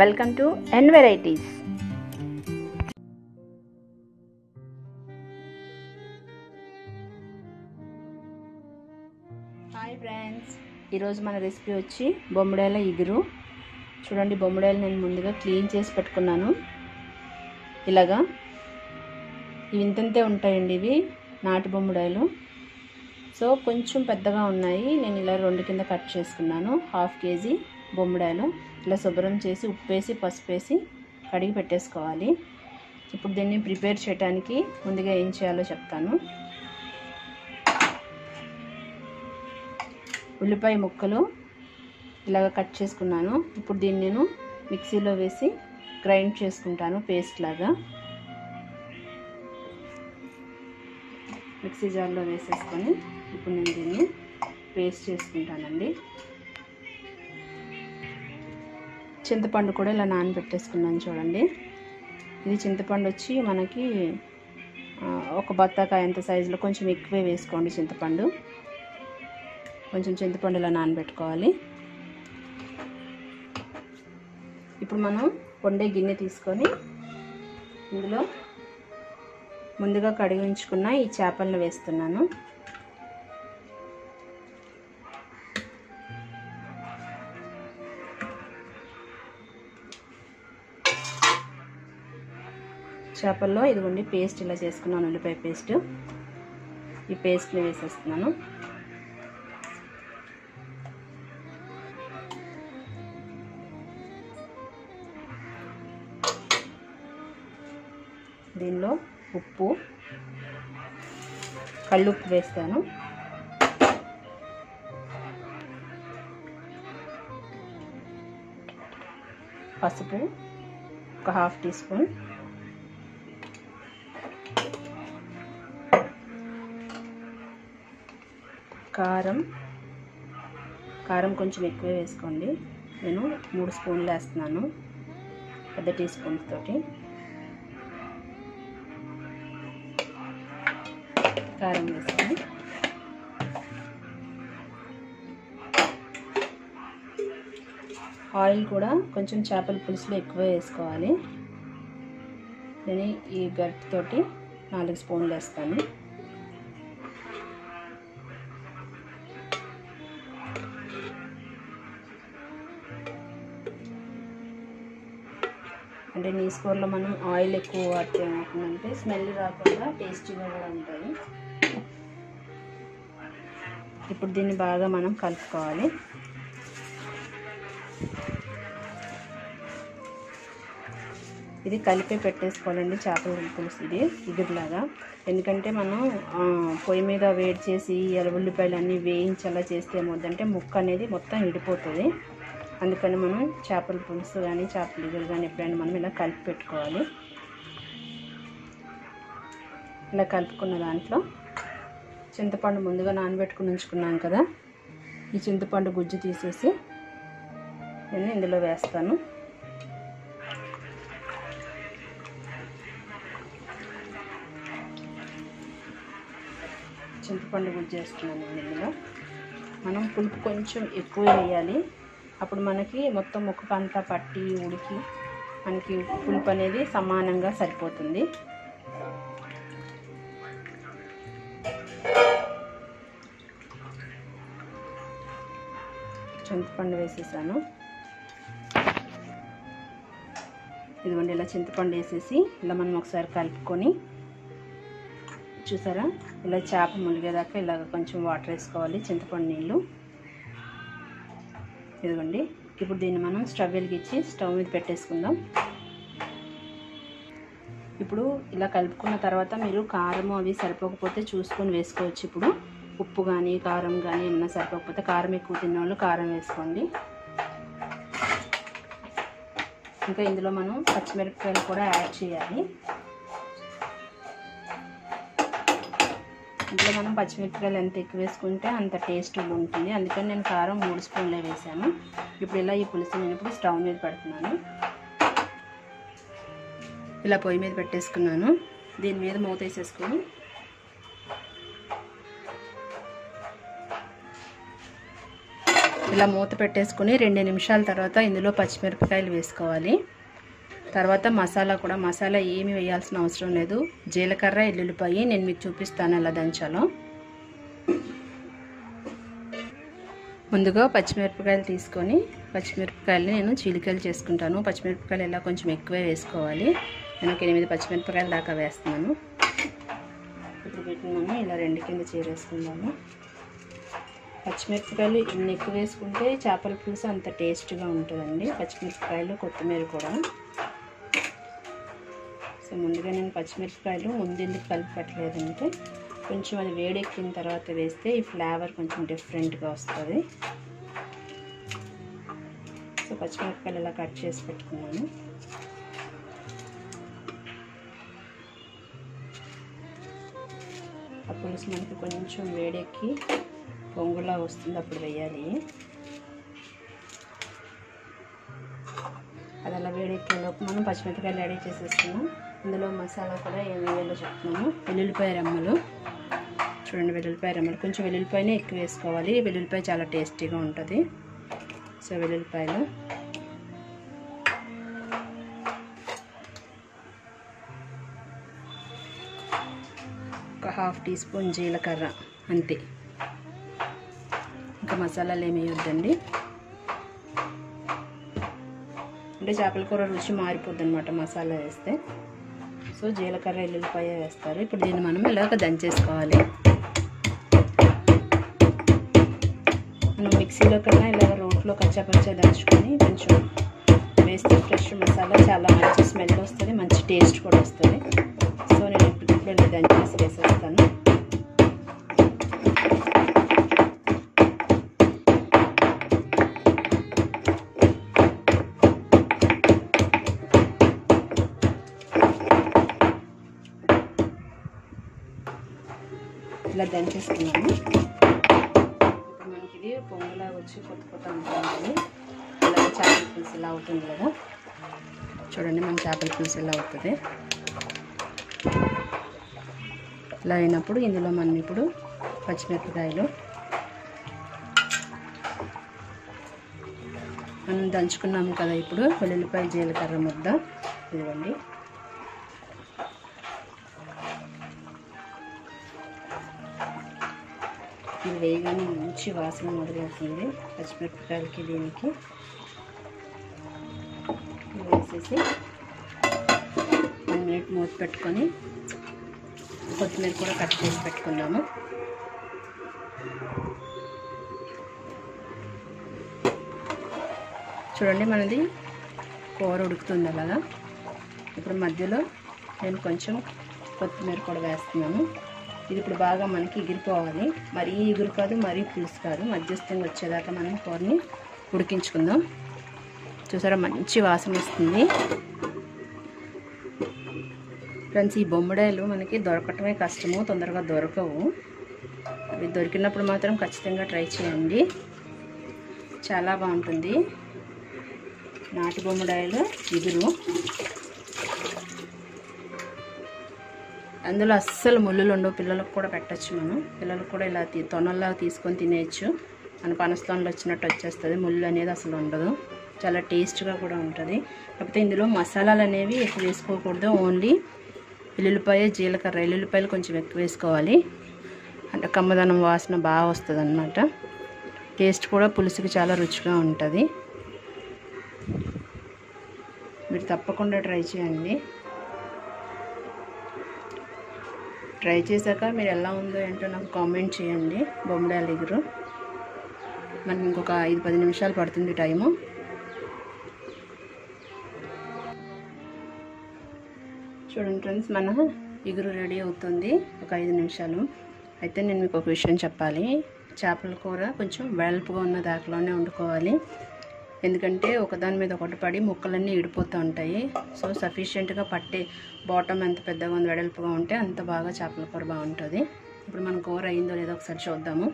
welcome to N varieties hi friends ఈరోజు మన recipe వచ్చి బొమ్మడాయల ఇగురు చూడండి బొమ్మడాయలు నేను ముందుగా క్లీన్ చేసి పెట్టుకున్నాను ఇలాగా ఇవి ఇంతంతే ఉంటాయండి ఇవి నాటు బొమ్మడాయలు సో కొంచెం పెద్దగా ఉన్నాయి నేను ఇలా రెండు కింద కట్ చేసుకున్నాను హాఫ్ కేజీ బొమ్మడాయలు ఇలా శుభ్రం చేసి ఉప్పేసి పసుపు వేసి కడిగి పెట్టేసుకోవాలి ఇప్పుడు దీన్ని ప్రిపేర్ చేయడానికి ముందుగా ఏం చేయాలో చెప్తాను ఉల్లిపాయ ముక్కలు ఇలాగ కట్ చేసుకున్నాను ఇప్పుడు దీన్ని నేను మిక్సీలో వేసి గ్రైండ్ చేసుకుంటాను పేస్ట్ లాగా మిక్సీ జార్లో వేసేసుకొని ఇప్పుడు నేను దీన్ని పేస్ట్ చేసుకుంటానండి చింతపండు కూడా ఇలా నానబెట్టేసుకున్నాను చూడండి ఇది చింతపండు వచ్చి మనకి ఒక బత్తాకాయ అంత సైజులో కొంచెం ఎక్కువే వేసుకోండి చింతపండు కొంచెం చింతపండు ఇలా నానబెట్టుకోవాలి ఇప్పుడు మనం వండే గిన్నె తీసుకొని ఇందులో ముందుగా కడిగి ఉంచుకున్న ఈ చేపలను వేస్తున్నాను చేపల్లో ఇదిగోండి పేస్ట్ ఇలా చేసుకున్నాను ఉల్లిపాయ పేస్ట్ ఈ పేస్ట్ని వేసేస్తున్నాను దీనిలో ఉప్పు కల్లుప్పు వేస్తాను పసుపు ఒక హాఫ్ టీ స్పూన్ కారం కారం కొంచెం ఎక్కువ వేసుకోండి నేను మూడు స్పూన్లు వేస్తున్నాను పెద్ద టీ స్పూన్ తోటి కారం వేసుకొని ఆయిల్ కూడా కొంచెం చేపల పులుసులో ఎక్కువ వేసుకోవాలి నేను ఈ గట్టితోటి నాలుగు స్పూన్లు వేస్తాను అంటే నీ స్కూర్లో మనం ఆయిల్ ఎక్కువ వాడుతుంటే స్మెల్ రాకుండా టేస్టీగా కూడా ఉంటుంది ఇప్పుడు దీన్ని బాగా మనం కలుపుకోవాలి ఇది కలిపి పెట్టేసుకోవాలండి చేపల పులుసు ఇది ఇగురులాగా ఎందుకంటే మనం పొయ్యి మీద వేడి చేసి ఉల్లిపాయలు అన్నీ వేయించి అలా చేస్తే ఏమవుతుందంటే ముక్క అనేది మొత్తం విడిపోతుంది అందుకని మనం చేపల పులుసు కానీ చేపల ఇగురు కానీ ఎప్పుడైనా మనం ఇలా కలిపి పెట్టుకోవాలి ఇలా కలుపుకున్న దాంట్లో చింతపండు ముందుగా నానబెట్టుకుని ఉంచుకున్నాం కదా ఈ చింతపండు గుజ్జు తీసేసి నేను ఇందులో వేస్తాను చింతపండు గుజ్జు వేస్తున్నాను ఇందులో మనం పులుపు కొంచెం ఎక్కువ వేయాలి అప్పుడు మనకి మొత్తం ముక్కకంతా పట్టి ఉడికి మనకి పులుపు అనేది సమానంగా సరిపోతుంది చింతపండు వేసేసాను ఇదిగోండి ఇలా చింతపండు వేసేసి ఇలా మనం ఒకసారి కలుపుకొని చూసారా ఇలా చేప ములిగేదాకా ఇలాగ కొంచెం వాటర్ వేసుకోవాలి చింతపండు నీళ్ళు ఇదిగోండి ఇప్పుడు దీన్ని మనం స్టవ్ వెలిగించి స్టవ్ మీద పెట్టేసుకుందాం ఇప్పుడు ఇలా కలుపుకున్న తర్వాత మీరు కారం అవి సరిపోకపోతే చూసుకొని వేసుకోవచ్చు ఇప్పుడు ఉప్పు కానీ కారం కానీ ఏమన్నా సరిపోకపోతే కారం ఎక్కువ తిన్న వాళ్ళు కారం వేసుకోండి ఇంకా ఇందులో మనం పచ్చిమిరపకాయలు కూడా యాడ్ చేయాలి ఇందులో మనం పచ్చిమిరపకాయలు ఎంత ఎక్కువ వేసుకుంటే అంత టేస్ట్ ఉంటుంది అందుకని నేను కారం మూడు స్పూన్లే వేసాను ఇప్పుడు ఇలా ఈ పులుసు నేను ఇప్పుడు స్టవ్ మీద పెడుతున్నాను ఇలా పొయ్యి మీద పెట్టేసుకున్నాను దీని మీద మూత వేసేసుకొని ఇలా మూత పెట్టేసుకుని రెండు నిమిషాల తర్వాత ఇందులో పచ్చిమిరపకాయలు వేసుకోవాలి తర్వాత మసాలా కూడా మసాలా ఏమి వేయాల్సిన అవసరం లేదు జీలకర్ర ఎల్లుల్లిపాయి నేను మీకు చూపిస్తాను ఎలా దంచాలో ముందుగా పచ్చిమిరపకాయలు తీసుకొని పచ్చిమిరపకాయలు నేను చీలికలు చేసుకుంటాను పచ్చిమిరపకాయలు ఇలా కొంచెం ఎక్కువే వేసుకోవాలి నేను ఒక ఎనిమిది పచ్చిమిరపకాయలు దాకా వేస్తున్నాను ఇప్పుడు పెట్టినాము ఇలా రెండు కింద చీరేసుకుందాము పచ్చిమిరపకాయలు ఇన్ని ఎక్కువ వేసుకుంటే చేపల పులుసు అంత టేస్ట్గా ఉంటుందండి పచ్చిమిరపకాయలు కొత్తిమీర కూడా సో ముందుగా నేను పచ్చిమిరపకాయలు ముందు ఎందుకు కలిపి పెట్టలేదంటే కొంచెం అది వేడెక్కిన తర్వాత వేస్తే ఈ ఫ్లేవర్ కొంచెం డిఫరెంట్గా వస్తుంది సో పచ్చిమిరపకాయలు ఇలా కట్ చేసి పెట్టుకున్నాను ఆ పులుసు మనకి కొంచెం వేడెక్కి పొంగులా వస్తుంది అప్పుడు వేయాలి అది అలా వేడెక్కేలోపు మనం పచ్చిమిరపకాయలు రెడీ చేసేసుకున్నాం ఇందులో మసాలా కూడా ఏం వేయాలో చెప్తున్నాము వెల్లుల్లిపాయ రెమ్మలు చూడండి వెల్లుల్లిపాయ రెమ్మలు కొంచెం వెల్లుల్లిపాయనే ఎక్కువ వేసుకోవాలి వెల్లుల్లిపాయ చాలా టేస్టీగా ఉంటుంది సో వెల్లుల్లిపాయలు ఒక హాఫ్ టీ స్పూన్ జీలకర్ర అంతే ఇంకా మసాలాలు ఏమి వేయొద్దండి అంటే చేపల కూర రుచి మారిపోద్ది అనమాట మసాలా వేస్తే సో జీలకర్ర ఎల్లుల్లిపాయ వేస్తారు ఇప్పుడు దీన్ని మనం ఇలాగ దంచేసుకోవాలి మనం మిక్సీలో కన్నా ఇలాగ రోట్లో కచ్చాపచ్చా దంచుకొని కొంచెం వేస్తే ఫ్రెష్ మసాలా చాలా మంచి స్మెల్ వస్తుంది మంచి టేస్ట్ కూడా వస్తుంది సో నేను ఇప్పుడు ఇలా దంచేసి వేసేస్తాను ఇలా దంచేసుకున్నాము ఇప్పుడు మనకి ఇది పొంగులా వచ్చి కొత్త కొత్త ఉంటుంది అలాగే చేపల పులుసు ఇలా అవుతుంది కదా చూడండి మన చేపల పులుసు ఇలా అవుతుంది ఇలా అయినప్పుడు ఇందులో మనం ఇప్పుడు పచ్చిమిరపకాయలు మనం దంచుకున్నాము కదా ఇప్పుడు వెల్లుల్లిపాయ జీలకర్ర ముద్ద ఇదిగోండి ఇది వేయగానే మంచి వాసన మొదలవుతుంది పచ్చిమిరపకాయలకి దీనికి ఇది వేసేసి వన్ మినిట్ మూత పెట్టుకొని కొత్తిమీర కూడా కట్ చేసి పెట్టుకుందాము చూడండి మనది కూర ఉడుకుతుంది అలాగా ఇప్పుడు మధ్యలో నేను కొంచెం కొత్తిమీర కూడా వేస్తున్నాను ఇది ఇప్పుడు బాగా మనకి ఎగిరిపోవాలి మరీ ఎగురు కాదు మరీ పులుసు కాదు మధ్యస్థంగా వచ్చేదాకా మనం కూరని ఉడికించుకుందాం చూసారా మంచి వాసన వస్తుంది ఫ్రెండ్స్ ఈ బొమ్మడాయలు మనకి దొరకటమే కష్టము తొందరగా దొరకవు అవి దొరికినప్పుడు మాత్రం ఖచ్చితంగా ట్రై చేయండి చాలా బాగుంటుంది నాటు బొమ్మడాయలు ఇగురు అందులో అస్సలు ముళ్ళులు ఉండవు పిల్లలకు కూడా పెట్టచ్చు మనం పిల్లలకు కూడా ఇలా తీ తొనల్లా తీసుకొని తినేయచ్చు మన పనస్తోనలు వచ్చినట్టు వచ్చేస్తుంది ముళ్ళు అనేది అసలు ఉండదు చాలా టేస్ట్గా కూడా ఉంటుంది కాకపోతే ఇందులో మసాలాలు అనేవి ఎక్కువ వేసుకోకూడదు ఓన్లీ వెల్లుల్లిపాయ జీలకర్ర వెల్లుల్లిపాయలు కొంచెం ఎక్కువ వేసుకోవాలి అంటే కమ్మదనం వాసన బాగా వస్తుంది అనమాట టేస్ట్ కూడా పులుసుకి చాలా రుచిగా ఉంటుంది మీరు తప్పకుండా ట్రై చేయండి ట్రై చేశాక మీరు ఎలా ఉందో ఏంటో నాకు కామెంట్ చేయండి బొమ్మడాయల ఎగురు మనకి ఇంకొక ఐదు పది నిమిషాలు పడుతుంది టైము చూడండి ఫ్రెండ్స్ మన ఎగురు రెడీ అవుతుంది ఒక ఐదు నిమిషాలు అయితే నేను మీకు ఒక విషయం చెప్పాలి చేపల కూర కొంచెం వెడల్పుగా ఉన్న దాకలోనే వండుకోవాలి ఎందుకంటే ఒకదాని మీద ఒకటి పడి ముక్కలన్నీ ఇడిపోతూ ఉంటాయి సో సఫిషియెంట్గా పట్టే బాటమ్ ఎంత పెద్దగా ఉంది వెడల్పుగా ఉంటే అంత బాగా చేపల కూర బాగుంటుంది ఇప్పుడు మన కూర అయిందో లేదో ఒకసారి చూద్దాము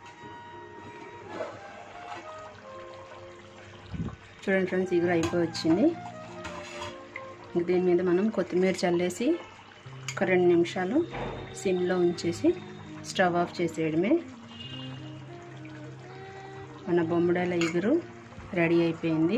చూడండి ఫ్రెండ్స్ ఇగురు అయిపోయి వచ్చింది ఇంక దీని మీద మనం కొత్తిమీర చల్లేసి ఒక రెండు నిమిషాలు సిమ్లో ఉంచేసి స్టవ్ ఆఫ్ చేసేయడమే మన బొమ్మడాల ఇగురు రెడీ అయిపోయింది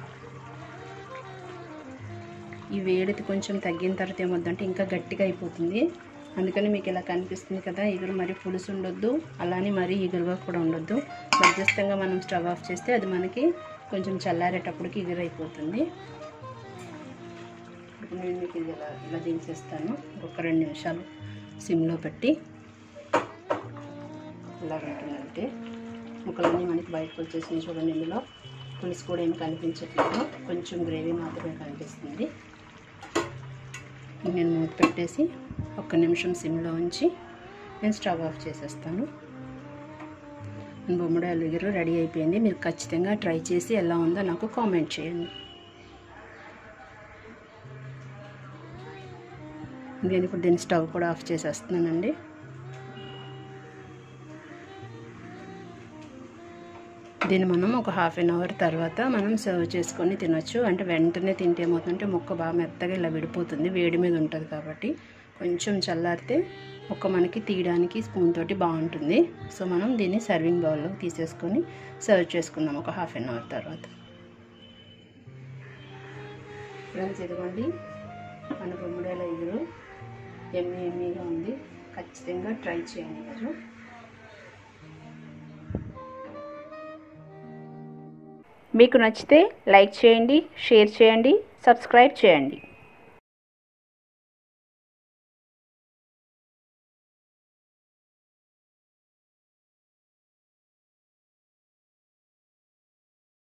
ఈ వేడిది కొంచెం తగ్గిన తర్వాత ఏమొద్దంటే ఇంకా గట్టిగా అయిపోతుంది అందుకని మీకు ఇలా కనిపిస్తుంది కదా ఇగురు మరి పులుసు ఉండొద్దు అలానే మరీ ఇగురుగా కూడా ఉండొద్దు మధ్యస్థంగా మనం స్టవ్ ఆఫ్ చేస్తే అది మనకి కొంచెం చల్లారేటప్పటికి ఇగురు అయిపోతుంది ఇప్పుడు నేను మీకు ఇది ఇలా ఇలా దించేస్తాను ఒక రెండు నిమిషాలు సిమ్లో పెట్టి ఇలా ఉంటుందంటే ముక్కలన్నీ మనకి బయటకు వచ్చేసినాయి చూడండి ఇందులో పులుసు కూడా ఏమి కనిపించట్లేదు కొంచెం గ్రేవీ మాత్రమే కనిపిస్తుంది నేను మూత పెట్టేసి ఒక్క నిమిషం సిమ్లో ఉంచి నేను స్టవ్ ఆఫ్ చేసేస్తాను బొమ్మడాయలు ఎగురు రెడీ అయిపోయింది మీరు ఖచ్చితంగా ట్రై చేసి ఎలా ఉందో నాకు కామెంట్ చేయండి నేను ఇప్పుడు దీన్ని స్టవ్ కూడా ఆఫ్ చేసేస్తున్నానండి దీన్ని మనం ఒక హాఫ్ అన్ అవర్ తర్వాత మనం సర్వ్ చేసుకొని తినొచ్చు అంటే వెంటనే తింటే ఏమవుతుందంటే ముక్క బాగా మెత్తగా ఇలా విడిపోతుంది వేడి మీద ఉంటుంది కాబట్టి కొంచెం చల్లారితే ముక్క మనకి తీయడానికి స్పూన్ తోటి బాగుంటుంది సో మనం దీన్ని సర్వింగ్ బౌల్లో తీసేసుకొని సర్వ్ చేసుకుందాం ఒక హాఫ్ అన్ అవర్ తర్వాత ఫ్రెండ్స్ ఇదిగోండి మన బొమ్మడేల ఎగురు ఎమ్మి ఎమ్మిగా ఉంది ఖచ్చితంగా ట్రై చేయండి మీరు మీకు నచ్చితే లైక్ చేయండి షేర్ చేయండి సబ్స్క్రైబ్ చేయండి